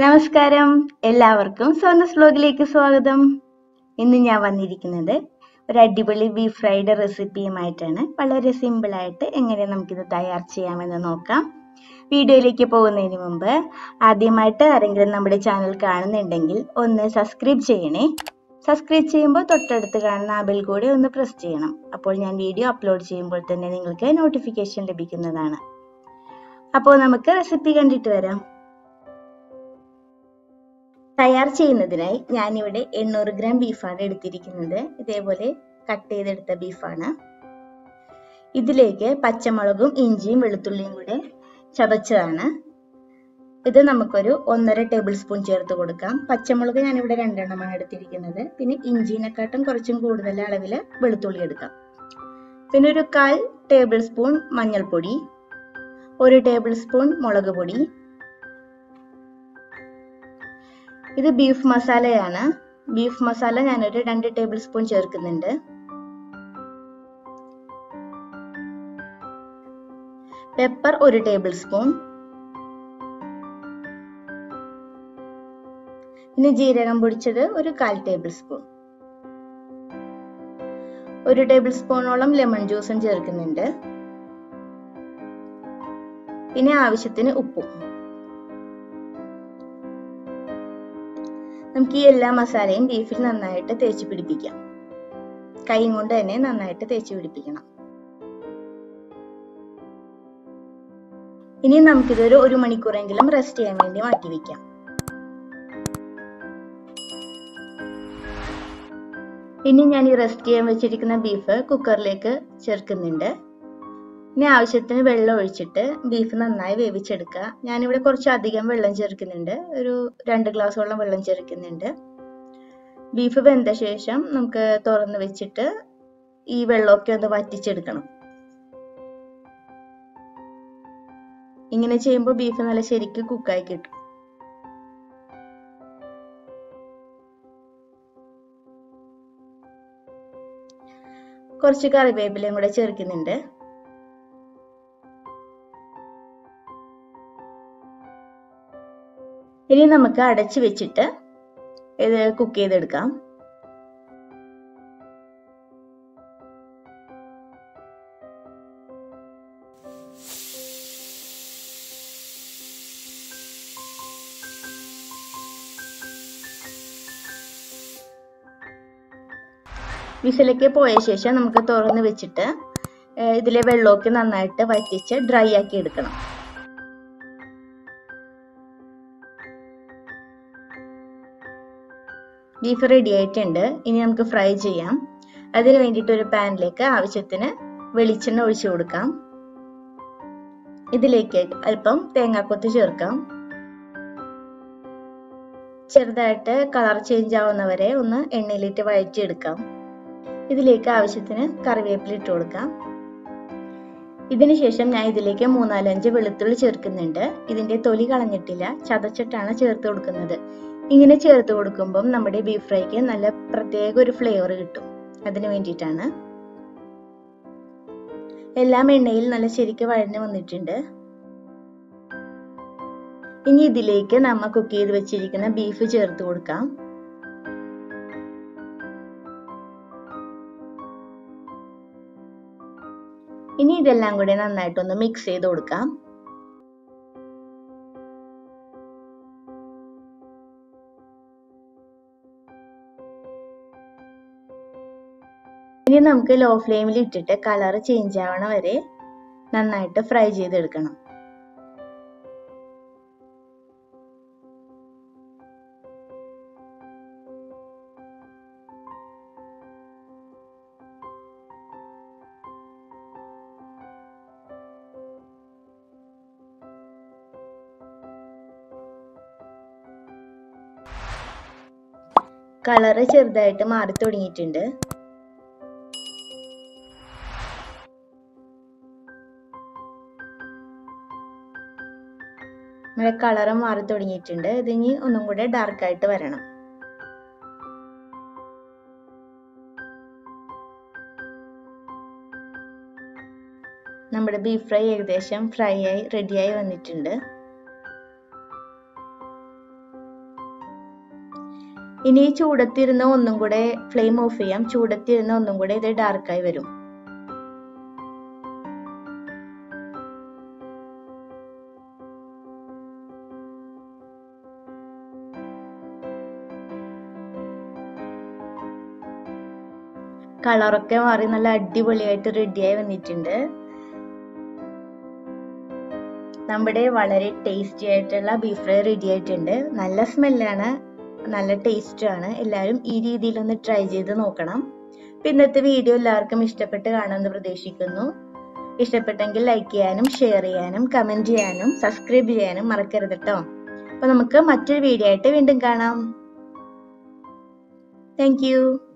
നമസ്കാരം എല്ലാവർക്കും സോനസ് വ്ലോഗിലേക്ക് സ്വാഗതം ഇന്ന് ഞാൻ വന്നിരിക്കുന്നത് ഒരു അടിപൊളി ബീഫ് ഫ്രൈഡ് റെസിപ്പിയുമായിട്ടാണ് വളരെ സിമ്പിൾ ആയിട്ട് എങ്ങനെ നമുക്കിത് തയ്യാർ ചെയ്യാമെന്ന് നോക്കാം വീഡിയോയിലേക്ക് പോകുന്നതിന് മുമ്പ് ആദ്യമായിട്ട് ആരെങ്കിലും നമ്മുടെ ചാനൽ കാണുന്നുണ്ടെങ്കിൽ ഒന്ന് സബ്സ്ക്രൈബ് ചെയ്യണേ സബ്സ്ക്രൈബ് ചെയ്യുമ്പോൾ തൊട്ടടുത്ത് കാണുന്ന ആ ബെൽ കൂടി ഒന്ന് പ്രസ് ചെയ്യണം അപ്പോൾ ഞാൻ വീഡിയോ അപ്ലോഡ് ചെയ്യുമ്പോൾ തന്നെ നിങ്ങൾക്ക് നോട്ടിഫിക്കേഷൻ ലഭിക്കുന്നതാണ് അപ്പോൾ നമുക്ക് റെസിപ്പി കണ്ടിട്ട് വരാം തയ്യാർ ചെയ്യുന്നതിനായി ഞാനിവിടെ എണ്ണൂറ് ഗ്രാം ബീഫാണ് എടുത്തിരിക്കുന്നത് ഇതേപോലെ കട്ട് ചെയ്തെടുത്ത ബീഫാണ് ഇതിലേക്ക് പച്ചമുളകും ഇഞ്ചിയും വെളുത്തുള്ളിയും കൂടെ ചതച്ചതാണ് ഇത് നമുക്കൊരു ഒന്നര ടേബിൾ സ്പൂൺ ചേർത്ത് കൊടുക്കാം പച്ചമുളക് ഞാനിവിടെ രണ്ടെണ്ണമാണ് എടുത്തിരിക്കുന്നത് പിന്നെ ഇഞ്ചിനെക്കാട്ടും കുറച്ചും കൂടുതൽ അളവിൽ വെളുത്തുള്ളി എടുക്കാം പിന്നെ ഒരു കാൽ ടേബിൾ സ്പൂൺ മഞ്ഞൾപ്പൊടി ഒരു ടേബിൾ സ്പൂൺ മുളക് പൊടി ഇത് ബീഫ് മസാലയാണ് ബീഫ് മസാല ഞാനൊരു രണ്ട് ടേബിൾ സ്പൂൺ ചേർക്കുന്നുണ്ട് പെപ്പർ ഒരു ടേബിൾ സ്പൂൺ പിന്നെ ജീരകം പൊടിച്ചത് ഒരു കാൽ ടേബിൾ സ്പൂൺ ഒരു ടേബിൾ സ്പൂണോളം ലെമൺ ജ്യൂസും ചേർക്കുന്നുണ്ട് പിന്നെ ആവശ്യത്തിന് ഉപ്പും നമുക്ക് ഈ എല്ലാ മസാലയും ബീഫിൽ നന്നായിട്ട് തേച്ച് പിടിപ്പിക്കാം കൈ കൊണ്ട് തന്നെ നന്നായിട്ട് തേച്ച് പിടിപ്പിക്കണം ഇനി നമുക്കിതൊരു ഒരു മണിക്കൂറെങ്കിലും റെസ്റ്റ് ചെയ്യാൻ വേണ്ടി മാറ്റി വെക്കാം ഇനി ഞാൻ ഈ റെസ്റ്റ് ചെയ്യാൻ വെച്ചിരിക്കുന്ന ബീഫ് കുക്കറിലേക്ക് ചേർക്കുന്നുണ്ട് ഇനി ആവശ്യത്തിന് വെള്ളം ഒഴിച്ചിട്ട് ബീഫ് നന്നായി വേവിച്ചെടുക്കുക ഞാനിവിടെ കുറച്ച് അധികം വെള്ളം ചേർക്കുന്നുണ്ട് ഒരു രണ്ട് ഗ്ലാസോളം വെള്ളം ചേർക്കുന്നുണ്ട് ബീഫ് വെന്ത ശേഷം നമുക്ക് തുറന്ന് വെച്ചിട്ട് ഈ വെള്ളമൊക്കെ ഒന്ന് വറ്റിച്ചെടുക്കണം ഇങ്ങനെ ചെയ്യുമ്പോൾ ബീഫ് നല്ല ശരിക്ക് കുക്കായി കിട്ടും കുറച്ച് കറിവേപ്പിലയും കൂടെ ചേർക്കുന്നുണ്ട് ഇനി നമുക്ക് അടച്ചു വെച്ചിട്ട് ഇത് കുക്ക് ചെയ്തെടുക്കാം വിസിലൊക്കെ പോയ ശേഷം നമുക്ക് തുറന്ന് വെച്ചിട്ട് ഇതിലെ വെള്ളമൊക്കെ നന്നായിട്ട് വറ്റിച്ച് ഡ്രൈ ആക്കി എടുക്കണം ബീഫ് റെഡി ആയിട്ടുണ്ട് ഇനി നമുക്ക് ഫ്രൈ ചെയ്യാം അതിന് വേണ്ടിയിട്ട് ഒരു പാനിലേക്ക് ആവശ്യത്തിന് വെളിച്ചെണ്ണ ഒഴിച്ചു കൊടുക്കാം ഇതിലേക്ക് അല്പം തേങ്ങാക്കൊത്ത് ചേർക്കാം ചെറുതായിട്ട് കളർ ചേഞ്ച് ആവുന്നവരെ ഒന്ന് എണ്ണയിലിട്ട് വഴറ്റിയെടുക്കാം ഇതിലേക്ക് ആവശ്യത്തിന് കറിവേപ്പില ഇട്ട് കൊടുക്കാം ഇതിന് ശേഷം ഞാൻ ഇതിലേക്ക് മൂന്നാലഞ്ച് വെളുത്തുള്ളി ചേർക്കുന്നുണ്ട് ഇതിന്റെ തൊലി കളഞ്ഞിട്ടില്ല ചതച്ചിട്ടാണ് ചേർത്ത് കൊടുക്കുന്നത് ഇങ്ങനെ ചേർത്ത് കൊടുക്കുമ്പം നമ്മുടെ ബീഫ് ഫ്രൈക്ക് നല്ല പ്രത്യേക ഒരു ഫ്ലേവർ കിട്ടും അതിന് വേണ്ടിയിട്ടാണ് എല്ലാം എണ്ണയിൽ നല്ല ശരിക്ക് വഴഞ്ഞു വന്നിട്ടുണ്ട് ഇനി ഇതിലേക്ക് നമ്മ കുക്ക് ചെയ്ത് വെച്ചിരിക്കുന്ന ബീഫ് ചേർത്ത് കൊടുക്കാം ഇനി ഇതെല്ലാം കൂടെ നന്നായിട്ടൊന്ന് മിക്സ് ചെയ്ത് കൊടുക്കാം ഇനി നമുക്ക് ലോ ഫ്ലെയിമിൽ ഇട്ടിട്ട് കളർ ചേഞ്ച് ആവണ വരെ നന്നായിട്ട് ഫ്രൈ ചെയ്തെടുക്കണം കളറ് ചെറുതായിട്ട് മാറി തുടങ്ങിയിട്ടുണ്ട് നമ്മുടെ കളറ് മാറി തുടങ്ങിയിട്ടുണ്ട് ഇതിനി ഒന്നും കൂടെ ഡാർക്ക് ആയിട്ട് വരണം നമ്മുടെ ബീഫ് ഫ്രൈ ഏകദേശം ഫ്രൈ ആയി റെഡിയായി വന്നിട്ടുണ്ട് ഇനി ചൂടത്തിരുന്ന് ഒന്നും കൂടെ ഫ്ലെയിം ഓഫ് ചെയ്യാം ചൂടത്തിരുന്ന് ഒന്നും കൂടെ ഇത് ഡാർക്കായി വരും കളറൊക്കെ മാറി നല്ല അടിപൊളിയായിട്ട് റെഡിയായി വന്നിട്ടുണ്ട് നമ്മുടെ വളരെ ടേസ്റ്റി ആയിട്ടുള്ള ബീഫ് ഫ്രൈ റെഡി ആയിട്ടുണ്ട് നല്ല സ്മെല്ലാണ് നല്ല ടേസ്റ്റുമാണ് എല്ലാവരും ഈ രീതിയിലൊന്ന് ട്രൈ ചെയ്ത് നോക്കണം ഇന്നത്തെ വീഡിയോ എല്ലാവർക്കും ഇഷ്ടപ്പെട്ട് കാണുമെന്ന് പ്രതീക്ഷിക്കുന്നു ഇഷ്ടപ്പെട്ടെങ്കിൽ ലൈക്ക് ചെയ്യാനും ഷെയർ ചെയ്യാനും കമൻറ്റ് ചെയ്യാനും സബ്സ്ക്രൈബ് ചെയ്യാനും മറക്കരുത് കേട്ടോ അപ്പോൾ നമുക്ക് മറ്റൊരു വീഡിയോ ആയിട്ട് വീണ്ടും കാണാം താങ്ക്